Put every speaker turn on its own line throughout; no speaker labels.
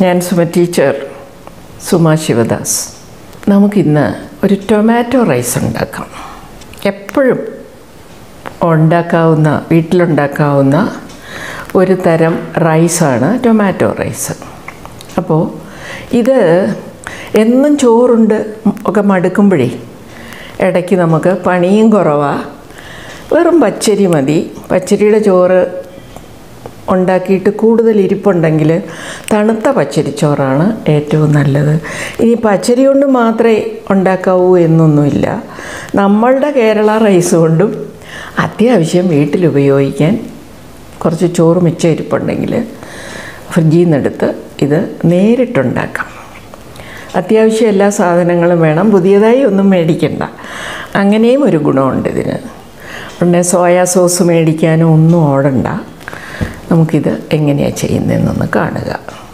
ഞാൻ സുമ ടീച്ചർ സുമ ശിവദാസ് നമുക്കിന്ന് ഒരു ടൊമാറ്റോ റൈസ് ഉണ്ടാക്കാം എപ്പോഴും ഉണ്ടാക്കാവുന്ന വീട്ടിലുണ്ടാക്കാവുന്ന ഒരു തരം റൈസാണ് ടൊമാറ്റോ റൈസ് അപ്പോൾ ഇത് എന്നും ചോറുണ്ട് ഒക്കെ മടുക്കുമ്പോഴേ ഇടയ്ക്ക് നമുക്ക് പണിയും കുറവാണ് വെറും പച്ചരി മതി പച്ചരിയുടെ ചോറ് ഉണ്ടാക്കിയിട്ട് കൂടുതൽ ഇരിപ്പുണ്ടെങ്കിൽ തണുത്ത പച്ചരിച്ചോറാണ് ഏറ്റവും നല്ലത് ഇനി പച്ചരി കൊണ്ട് മാത്രമേ ഉണ്ടാക്കാവൂ എന്നൊന്നുമില്ല നമ്മളുടെ കേരള റൈസ് കൊണ്ടും അത്യാവശ്യം വീട്ടിൽ ഉപയോഗിക്കാൻ കുറച്ച് ചോറ് മിച്ചം ഇരിപ്പുണ്ടെങ്കിൽ ഫ്രിഡ്ജിൽ നിന്നെടുത്ത് ഇത് നേരിട്ടുണ്ടാക്കാം അത്യാവശ്യം എല്ലാ സാധനങ്ങളും വേണം പുതിയതായി ഒന്നും മേടിക്കണ്ട അങ്ങനെയും ഒരു ഗുണമുണ്ട് ഇതിന് പിന്നെ സോയാ സോസ് മേടിക്കാനോ ഒന്നും ഓടണ്ട നമുക്കിത് എങ്ങനെയാണ് ചെയ്യുന്നതെന്നൊന്ന് കാണുക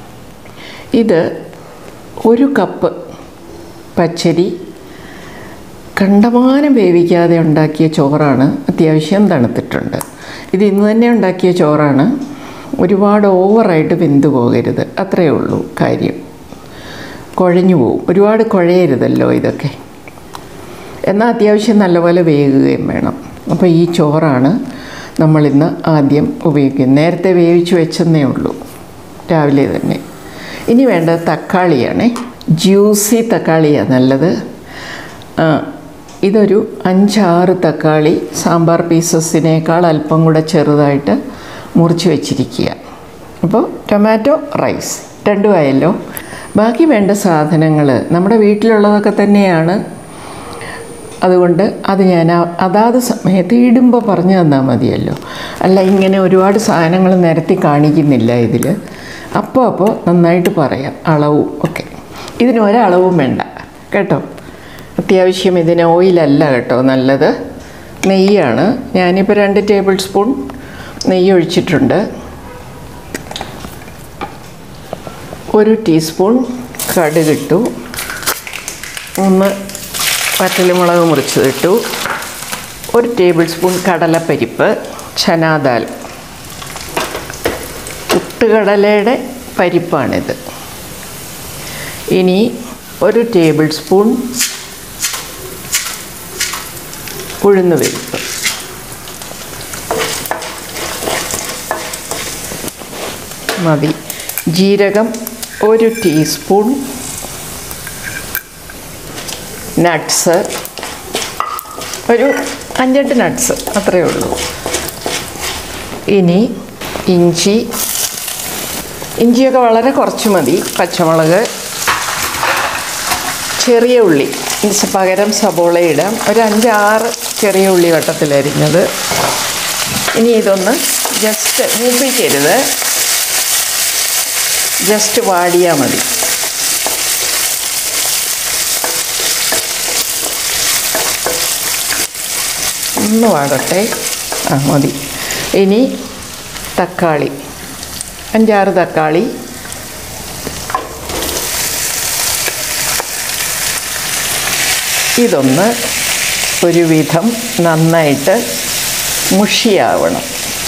ഇത് ഒരു കപ്പ് പച്ചരി കണ്ടമാനം വേവിക്കാതെ ഉണ്ടാക്കിയ ചോറാണ് അത്യാവശ്യം തണുത്തിട്ടുണ്ട് ഇത് ഇന്ന് തന്നെ ഉണ്ടാക്കിയ ചോറാണ് ഒരുപാട് ഓവറായിട്ട് വെന്തു പോകരുത് അത്രയേ ഉള്ളൂ കാര്യം കുഴഞ്ഞു പോവും ഒരുപാട് കുഴയരുതല്ലോ ഇതൊക്കെ എന്നാൽ അത്യാവശ്യം നല്ലപോലെ വേകുകയും വേണം അപ്പോൾ ഈ ചോറാണ് നമ്മളിന്ന് ആദ്യം ഉപയോഗിക്കുന്നത് നേരത്തെ വേവിച്ച് വെച്ചെന്നേ ഉള്ളൂ രാവിലെ തന്നെ ഇനി വേണ്ടത് തക്കാളിയാണ് ജ്യൂസി തക്കാളിയാണ് നല്ലത് ആ, ഇതൊരു അഞ്ചാറ് തക്കാളി സാമ്പാർ പീസസിനേക്കാൾ അല്പം കൂടെ ചെറുതായിട്ട് മുറിച്ച് വെച്ചിരിക്കുക അപ്പോൾ ടൊമാറ്റോ റൈസ് രണ്ടും ആയല്ലോ ബാക്കി വേണ്ട സാധനങ്ങൾ നമ്മുടെ വീട്ടിലുള്ളതൊക്കെ തന്നെയാണ് അതുകൊണ്ട് അത് ഞാൻ ആ- അതാത് സമയത്ത് ഇടുമ്പോൾ പറഞ്ഞു തന്നാൽ മതിയല്ലോ അല്ല ഇങ്ങനെ ഒരുപാട് സാധനങ്ങൾ നിരത്തി കാണിക്കുന്നില്ല ഇതിൽ അപ്പോൾ അപ്പോൾ നന്നായിട്ട് പറയാം അളവും ഒക്കെ ഇതിന് ഒരളവും വേണ്ട കേട്ടോ അത്യാവശ്യം ഇതിന് ഓയിലല്ല കേട്ടോ നല്ലത് നെയ്യാണ് ഞാനിപ്പോൾ രണ്ട് ടേബിൾ സ്പൂൺ നെയ്യ് ഒഴിച്ചിട്ടുണ്ട് ഒരു ടീസ്പൂൺ കടുകിട്ടു ഒന്ന് വറ്റലുമുളക് മുറിച്ചതിട്ടു ഒരു ടേബിൾ സ്പൂൺ കടലപ്പരിപ്പ് ചനാദാൽ പുട്ടുകടലയുടെ പരിപ്പാണിത് ഇനി ഒരു ടേബിൾ സ്പൂൺ ഉഴുന്ന് പരിപ്പ് മതി ജീരകം ഒരു ടീസ്പൂൺ നട്ട്സ് ഒരു അഞ്ചെട്ട് നട്ട്സ് അത്രയേ ഉള്ളൂ ഇനി ഇഞ്ചി ഇഞ്ചിയൊക്കെ വളരെ കുറച്ച് മതി പച്ചമുളക് ചെറിയ ഉള്ളി ഇതിന് പകരം സബോള ഇടാം ഒരു അഞ്ചാറ് ചെറിയ ഉള്ളി വട്ടത്തിലരിഞ്ഞത് ഇനി ഇതൊന്ന് ജസ്റ്റ് മൂപ്പിക്കരുത് ജസ്റ്റ് വാടിയാൽ മതി ഒന്ന് വാടട്ടെ ആ മതി ഇനി തക്കാളി അഞ്ചാറ് തക്കാളി ഇതൊന്ന് ഒരുവിധം നന്നായിട്ട് മുഷിയാവണം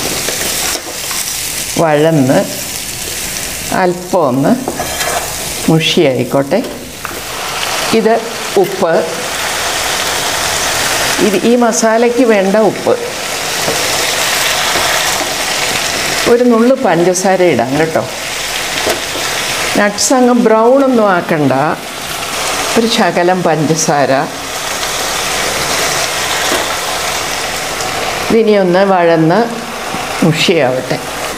വഴന്ന് അല്പം ഒന്ന് മുഷിയായിക്കോട്ടെ ഇത് ഉപ്പ് ഇത് ഈ മസാലയ്ക്ക് വേണ്ട ഉപ്പ് ഒരു നുള്ളു പഞ്ചസാര ഇടാം കേട്ടോ നട്ട്സ് അങ്ങ് ബ്രൗൺ ഒന്നും ആക്കണ്ട ഒരു ശകലം പഞ്ചസാര ഇതിനി ഒന്ന് വഴന്ന് മുഷിയാവട്ടെ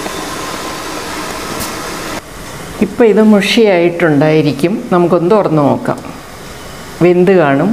ഇപ്പം ഇത് മുഷിയായിട്ടുണ്ടായിരിക്കും നമുക്കൊന്ന് തുറന്ന് നോക്കാം വെന്ത് കാണും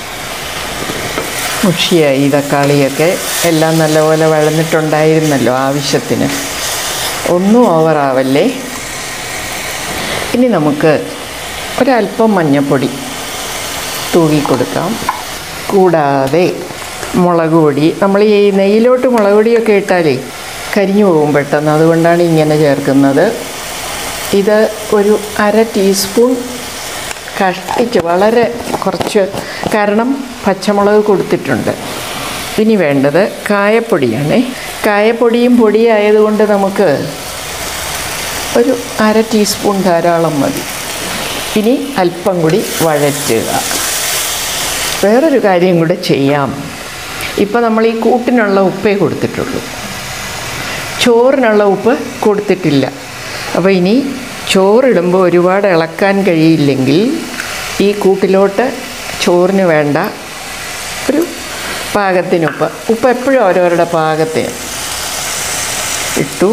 മുഷിയായി തക്കാളിയൊക്കെ എല്ലാം നല്ലപോലെ വഴന്നിട്ടുണ്ടായിരുന്നല്ലോ ആവശ്യത്തിന് ഒന്നും ഓവറാവല്ലേ ഇനി നമുക്ക് ഒരല്പം മഞ്ഞൾപ്പൊടി തൂകി കൊടുക്കാം കൂടാതെ മുളക് പൊടി നമ്മൾ ഈ നെയ്യിലോട്ട് മുളക് പൊടിയൊക്കെ ഇട്ടാലേ കരിഞ്ഞു പോകും പെട്ടെന്ന് അതുകൊണ്ടാണ് ഇങ്ങനെ ചേർക്കുന്നത് ഇത് ഒരു അര ടീസ്പൂൺ കഷ്ടിച്ച് വളരെ കുറച്ച് കാരണം പച്ചമുളക് കൊടുത്തിട്ടുണ്ട് ഇനി വേണ്ടത് കായപ്പൊടിയാണ് കായപ്പൊടിയും പൊടിയായതുകൊണ്ട് നമുക്ക് ഒരു അര ടീസ്പൂൺ ധാരാളം മതി ഇനി അല്പം കൂടി വഴറ്റുക വേറൊരു കാര്യം കൂടെ ചെയ്യാം ഇപ്പം നമ്മൾ ഈ കൂട്ടിനുള്ള ഉപ്പേ കൊടുത്തിട്ടുള്ളൂ ചോറിനുള്ള ഉപ്പ് കൊടുത്തിട്ടില്ല അപ്പോൾ ഇനി ചോറിടുമ്പോൾ ഒരുപാട് ഇളക്കാൻ കഴിയില്ലെങ്കിൽ ഈ കൂട്ടിലോട്ട് ചോറിന് വേണ്ട ഒരു പാകത്തിന് ഉപ്പ് ഉപ്പ് എപ്പോഴും ഓരോരുടെ പാകത്തിന് ഇട്ടു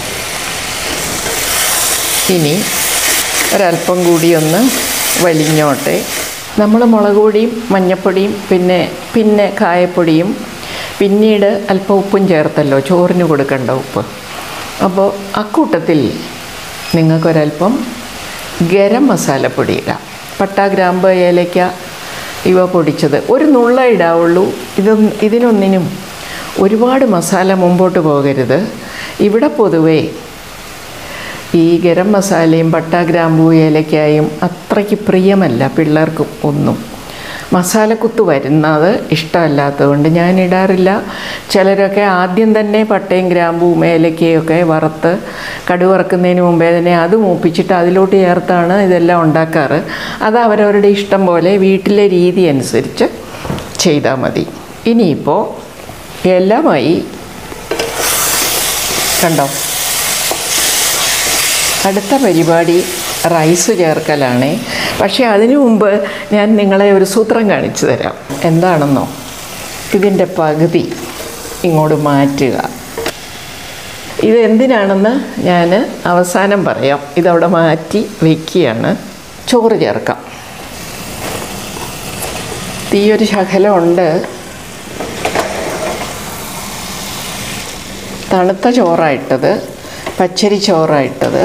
ഇനി ഒരല്പം കൂടി ഒന്ന് വലിഞ്ഞോട്ടെ നമ്മൾ മുളക് പൊടിയും മഞ്ഞപ്പൊടിയും പിന്നെ പിന്നെ കായപ്പൊടിയും പിന്നീട് അല്പം ഉപ്പും ചേർത്തല്ലോ ചോറിന് കൊടുക്കേണ്ട ഉപ്പ് അപ്പോൾ അക്കൂട്ടത്തിൽ നിങ്ങൾക്കൊരല്പം ഗരം മസാലപ്പൊടി ഇടാം പട്ട ഗ്രാമ്പ് ഏലയ്ക്ക ഇവ പൊടിച്ചത് ഒരു നുള്ള ഇടാവുള്ളൂ ഇത് ഇതിനൊന്നിനും ഒരുപാട് മസാല മുമ്പോട്ട് പോകരുത് ഇവിടെ പൊതുവേ ഈ ഗരം മസാലയും പട്ട ഗ്രാമ്പൂ ഏലക്കായും അത്രയ്ക്ക് പ്രിയമല്ല പിള്ളേർക്കും ഒന്നും മസാലക്കുത്ത് വരുന്നത് ഇഷ്ടമല്ലാത്തതുകൊണ്ട് ഞാൻ ഇടാറില്ല ചിലരൊക്കെ ആദ്യം തന്നെ പട്ടയും ഗ്രാമ്പൂവും ഏലക്കയും ഒക്കെ വറുത്ത് കടു വറുക്കുന്നതിന് മുമ്പേ തന്നെ അത് മൂപ്പിച്ചിട്ട് അതിലോട്ട് ചേർത്താണ് ഇതെല്ലാം ഉണ്ടാക്കാറ് അത് അവരവരുടെ ഇഷ്ടം പോലെ വീട്ടിലെ രീതി അനുസരിച്ച് ചെയ്താൽ മതി ഇനിയിപ്പോൾ എല്ലാമായി കണ്ടോ അടുത്ത പരിപാടി റൈസ് ചേർക്കലാണ് പക്ഷേ അതിനു മുമ്പ് ഞാൻ നിങ്ങളെ ഒരു സൂത്രം കാണിച്ചു തരാം എന്താണെന്നോ ഇതിൻ്റെ പകുതി ഇങ്ങോട്ട് മാറ്റുക ഇത് എന്തിനാണെന്ന് ഞാൻ അവസാനം പറയാം ഇതവിടെ മാറ്റി വയ്ക്കുകയാണ് ചോറ് ചേർക്കാം തീയൊരു ശകലമുണ്ട് തണുത്ത ചോറായിട്ടത് പച്ചരി ചോറായിട്ടത്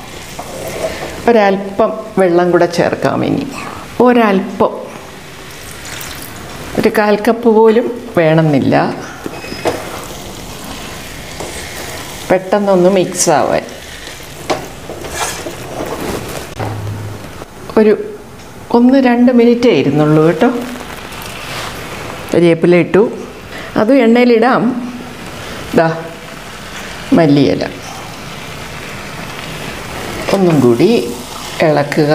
ഒരല്പം വെള്ളം കൂടെ ചേർക്കാം ഇനി ഒരല്പം ഒരു കാൽ കപ്പ് പോലും വേണമെന്നില്ല പെട്ടെന്നൊന്ന് മിക്സ് ആവാൻ ഒരു ഒന്ന് രണ്ട് മിനിറ്റേ ഇരുന്നുള്ളൂ കേട്ടോ കരിവേപ്പില ഇട്ടു അതും എണ്ണയിലിടാം ദാ മല്ലിയില ഒന്നും കൂടി ഇളക്കുക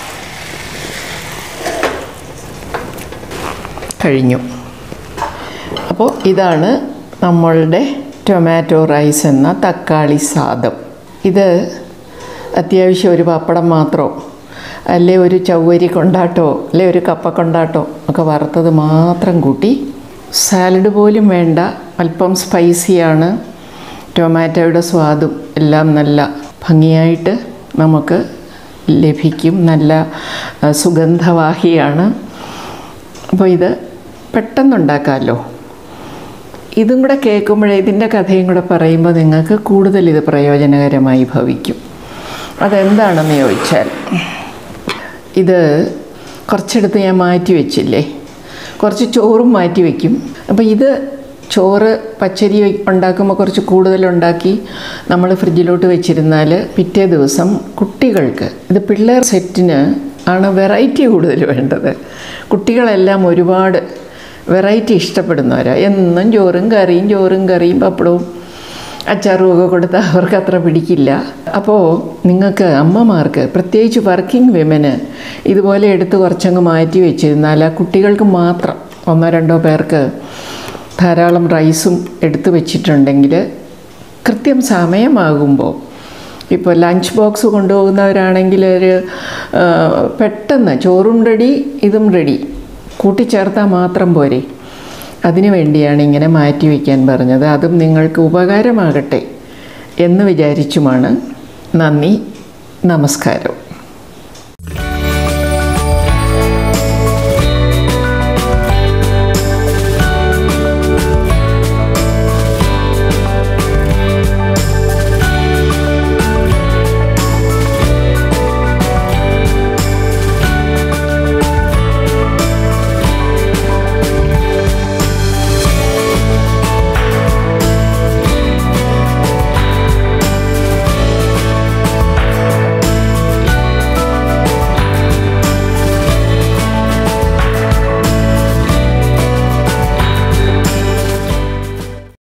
കഴിഞ്ഞു അപ്പോൾ ഇതാണ് നമ്മളുടെ ടൊമാറ്റോ റൈസ് എന്ന തക്കാളി സാദം ഇത് അത്യാവശ്യം ഒരു പപ്പടം മാത്രമോ അല്ലെ ഒരു ചവ്വരി കൊണ്ടാട്ടോ അല്ലെ ഒരു കപ്പ കൊണ്ടാട്ടോ ഒക്കെ വറുത്തത് മാത്രം കൂട്ടി സാലഡ് പോലും വേണ്ട അല്പം സ്പൈസിയാണ് ടൊമാറ്റോയുടെ സ്വാദും എല്ലാം നല്ല ഭംഗിയായിട്ട് നമുക്ക് ലഭിക്കും നല്ല ആ, സുഗന്ധവാഹിയാണ് അപ്പോൾ ഇത് പെട്ടെന്നുണ്ടാക്കാമല്ലോ ഇതും കൂടെ കേൾക്കുമ്പോഴേ ഇതിൻ്റെ കഥയും കൂടെ പറയുമ്പോൾ നിങ്ങൾക്ക് കൂടുതൽ ഇത് പ്രയോജനകരമായി ഭവിക്കും അതെന്താണെന്ന് ചോദിച്ചാൽ ഇത് കുറച്ചെടുത്ത് ഞാൻ മാറ്റി വെച്ചില്ലേ കുറച്ച് ചോറും മാറ്റി വയ്ക്കും അപ്പോൾ ഇത് ചോറ് പച്ചരി വെ- ഉണ്ടാക്കുമ്പോൾ കുറച്ച് കൂടുതലുണ്ടാക്കി നമ്മൾ ഫ്രിഡ്ജിലോട്ട് വെച്ചിരുന്നാൽ പിറ്റേ ദിവസം കുട്ടികൾക്ക് ഇത് പിള്ളേർ സെറ്റിന് ആണ് വെറൈറ്റി കൂടുതൽ വേണ്ടത് കുട്ടികളെല്ലാം ഒരുപാട് വെറൈറ്റി ഇഷ്ടപ്പെടുന്നവരാണ് എന്നും ചോറും കറിയും ചോറും കറിയും പപ്പടവും അച്ചാറും ഒക്കെ കൊടുത്താൽ അവർക്ക് അത്ര പിടിക്കില്ല അപ്പോൾ നിങ്ങൾക്ക് അമ്മമാർക്ക് പ്രത്യേകിച്ച് വർക്കിംഗ് വിമന് ഇതുപോലെ എടുത്ത് കുറച്ചങ്ങ് മാറ്റി വെച്ചിരുന്നാൽ ആ കുട്ടികൾക്ക് മാത്രം ഒന്നോ രണ്ടോ പേർക്ക് ധാരാളം റൈസും എടുത്തു വെച്ചിട്ടുണ്ടെങ്കിൽ കൃത്യം സമയമാകുമ്പോൾ ഇപ്പോൾ ലഞ്ച് ബോക്സ് കൊണ്ടുപോകുന്നവരാണെങ്കിൽ ഒരു ആ, പെട്ടെന്ന് ചോറും റെഡി ഇതും റെഡി കൂട്ടിച്ചേർത്താൽ മാത്രം പോരെ അതിനു വേണ്ടിയാണ് ഇങ്ങനെ മാറ്റി വയ്ക്കാൻ പറഞ്ഞത് അതും നിങ്ങൾക്ക് ഉപകാരമാകട്ടെ എന്ന് വിചാരിച്ചുമാണ് നന്ദി നമസ്കാരം